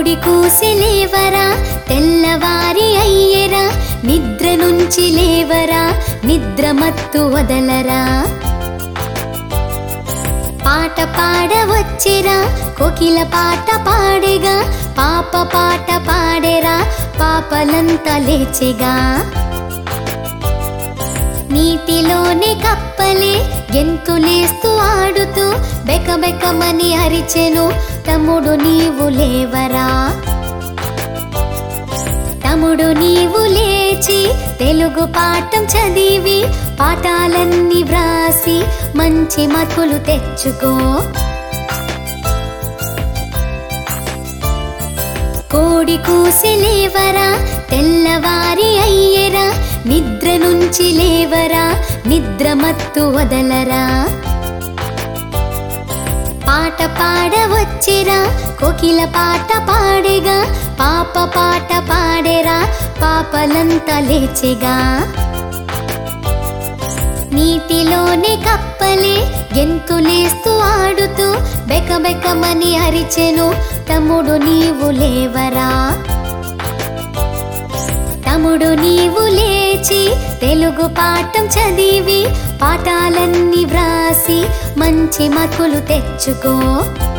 కోడి కూసి లేవరా తెల్లవారి అయ్యెరా నిద్ర నుంచి లేవరా నిద్ర మత్తు వదలరా పాట పాడవచ్చిరా కోకిల పాట పాడేగా పాప పాట పాడేరా పాపలంతా లేచెగా నీటిలోనే కప్పలే గెంతులేస్తూ ఆడుతూ బెకబెకమని అరిచెను తమ్ముడు నీవు లేవరా తమ్ముడు నీవు లేచి తెలుగు పాఠం చదివి పాఠాలన్నీ వ్రాసి మంచి మతులు తెచ్చుకో కోడి కూసి లేవరా తెల్లవారి అయ్యెరా నిద్ర నుంచి లేవరా నిద్ర మత్తు వదలరా పాట పాడవచ్చిరా కోకిల పాట పాడేగా పాప పాట పాడేరా పాపలంతా లేచెగా నీటిలోనే కప్పలే గెంతులేస్తూ ఆడుతూ బెకబెకమని అరిచెను తమ్ముడు నీవు లేవరా తమ్ముడు నీవు లేచి తెలుగు పాఠం చదివి పాఠాలన్నీ వ్రాసి మంచి మతులు తెచ్చుకో